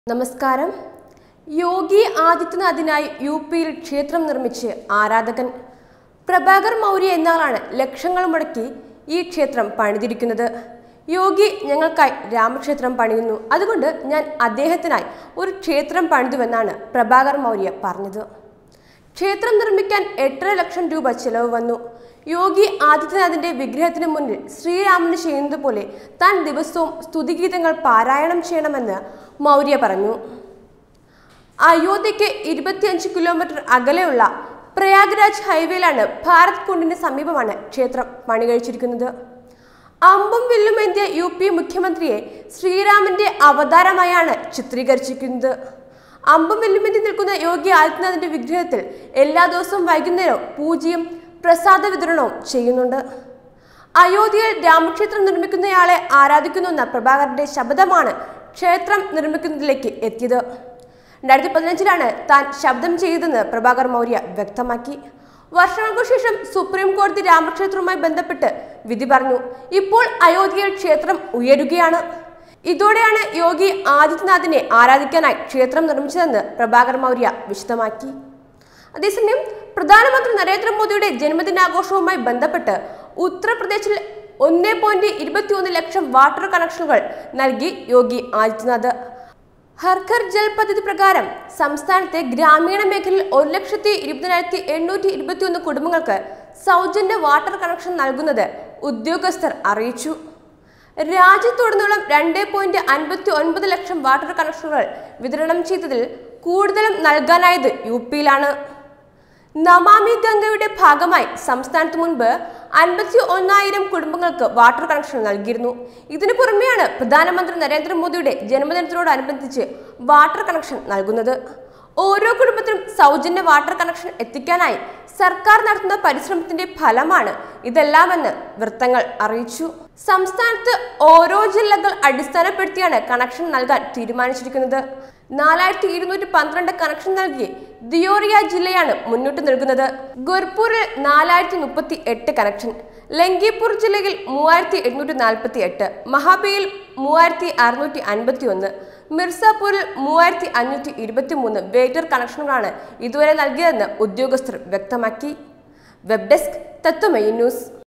നമസ്കാരം യോഗി ആദിത്യനാഥിനായി യു പിയിൽ ക്ഷേത്രം നിർമ്മിച്ച് ആരാധകൻ പ്രഭാകർ മൗര്യ എന്നയാളാണ് ലക്ഷങ്ങൾ മുടക്കി ഈ ക്ഷേത്രം പണിതിരിക്കുന്നത് യോഗി ഞങ്ങൾക്കായി രാമക്ഷേത്രം പണിയുന്നു അതുകൊണ്ട് ഞാൻ അദ്ദേഹത്തിനായി ഒരു ക്ഷേത്രം പണിതുവെന്നാണ് പ്രഭാകർ മൗര്യ പറഞ്ഞത് ക്ഷേത്രം നിർമ്മിക്കാൻ എട്ടര ലക്ഷം രൂപ ചെലവ് വന്നു യോഗി ആദിത്യനാഥിന്റെ വിഗ്രഹത്തിന് മുന്നിൽ ശ്രീരാമന് ചെയ്യുന്നത് പോലെ താൻ ദിവസവും സ്തുതിഗീതങ്ങൾ പാരായണം ചെയ്യണമെന്ന് മൗര്യ പറഞ്ഞു അയോധ്യയ്ക്ക് ഇരുപത്തിയഞ്ച് കിലോമീറ്റർ അകലെയുള്ള പ്രയാഗ്രാജ് ഹൈവേയിലാണ് ഭാരത് കുണ്ടിന് സമീപമാണ് ക്ഷേത്രം പണി കഴിച്ചിരിക്കുന്നത് അമ്പും വില്ലും എന്തിയ യു പി മുഖ്യമന്ത്രിയെ ശ്രീരാമന്റെ അവതാരമായാണ് ചിത്രീകരിച്ചിരിക്കുന്നത് അമ്പും വില്ലുമെന്തി നിൽക്കുന്ന യോഗി ആദിത്യനാഥിന്റെ വിഗ്രഹത്തിൽ എല്ലാ ദിവസവും വൈകുന്നേരവും പൂജയും പ്രസാദ വിതരണവും ചെയ്യുന്നുണ്ട് അയോധ്യയിൽ രാമക്ഷേത്രം നിർമ്മിക്കുന്നയാളെ ആരാധിക്കുന്നുവെന്ന പ്രഭാകരന്റെ ശബ്ദമാണ് ക്ഷേത്രം നിർമ്മിക്കുന്നതിലേക്ക് എത്തിയത് രണ്ടായിരത്തി പതിനഞ്ചിലാണ് താൻ ശബ്ദം ചെയ്തതെന്ന് പ്രഭാകർ മൗര്യ വ്യക്തമാക്കി വർഷങ്ങൾക്കു ശേഷം സുപ്രീം കോടതി രാമക്ഷേത്രവുമായി ബന്ധപ്പെട്ട് വിധി പറഞ്ഞു ഇപ്പോൾ അയോധ്യയിൽ ക്ഷേത്രം ഉയരുകയാണ് ഇതോടെയാണ് യോഗി ആദിത്യനാഥിനെ ആരാധിക്കാനായി ക്ഷേത്രം നിർമ്മിച്ചതെന്ന് പ്രഭാകർ മൗര്യ വിശദമാക്കി അതേസമയം പ്രധാനമന്ത്രി നരേന്ദ്രമോദിയുടെ ജന്മദിനാഘോഷവുമായി ബന്ധപ്പെട്ട് ഉത്തർപ്രദേശിൽ ഒന്നേ പോയിന്റ് ഇരുപത്തിയൊന്ന് ലക്ഷം വാട്ടർ കണക്ഷനുകൾ നൽകി യോഗി ആദിത്യനാഥ് ഹർഘർ ജൽ പദ്ധതി പ്രകാരം സംസ്ഥാനത്തെ ഗ്രാമീണ മേഖലയിൽ ഒരു ലക്ഷത്തി ഇരുപതിനായിരത്തി എണ്ണൂറ്റി ഇരുപത്തിയൊന്ന് കുടുംബങ്ങൾക്ക് സൗജന്യ വാട്ടർ കണക്ഷൻ നൽകുന്നത് ഉദ്യോഗസ്ഥർ അറിയിച്ചു രാജ്യത്തുടനീളം രണ്ട് പോയിന്റ് അൻപത്തി ഒൻപത് ലക്ഷം വാട്ടർ കണക്ഷനുകൾ വിതരണം ചെയ്തതിൽ കൂടുതലും നൽകാനായത് യു പിയിലാണ് നമാമി ഗംഗയുടെ ഭാഗമായി സംസ്ഥാനത്ത് മുൻപ് അൻപത്തി ഒന്നായിരം കുടുംബങ്ങൾക്ക് വാട്ടർ കണക്ഷൻ നൽകിയിരുന്നു ഇതിനു പുറമെയാണ് പ്രധാനമന്ത്രി നരേന്ദ്രമോദിയുടെ ജന്മദിനത്തോടനുബന്ധിച്ച് വാട്ടർ കണക്ഷൻ നൽകുന്നത് ഓരോ കുടുംബത്തിനും സൗജന്യ വാട്ടർ കണക്ഷൻ എത്തിക്കാനായി സർക്കാർ നടത്തുന്ന പരിശ്രമത്തിന്റെ ഫലമാണ് ഇതെല്ലാമെന്ന് വൃത്തങ്ങൾ അറിയിച്ചു സംസ്ഥാനത്ത് ഓരോ ജില്ലകൾ അടിസ്ഥാനപ്പെടുത്തിയാണ് കണക്ഷൻ നൽകാൻ തീരുമാനിച്ചിരിക്കുന്നത് നാലായിരത്തി ഇരുന്നൂറ്റി പന്ത്രണ്ട് കണക്ഷൻ നൽകി ദിയോറിയ ജില്ലയാണ് മുന്നോട്ട് നൽകുന്നത് ഗുർപൂരിൽ നാലായിരത്തി മുപ്പത്തി എട്ട് കണക്ഷൻ ലങ്കിപൂർ ജില്ലയിൽ മൂവായിരത്തി എണ്ണൂറ്റി നാൽപ്പത്തി എട്ട് മഹാബിയിൽ മൂവായിരത്തി അറുന്നൂറ്റി അൻപത്തി ഒന്ന് മിർസാപൂരിൽ മൂവായിരത്തി അഞ്ഞൂറ്റി ഇരുപത്തി മൂന്ന് വേറ്റർ കണക്ഷനുകളാണ് ഇതുവരെ നൽകിയതെന്ന് ഉദ്യോഗസ്ഥർ വ്യക്തമാക്കി വെബ് ഡെസ്ക് തത്വമയി ന്യൂസ്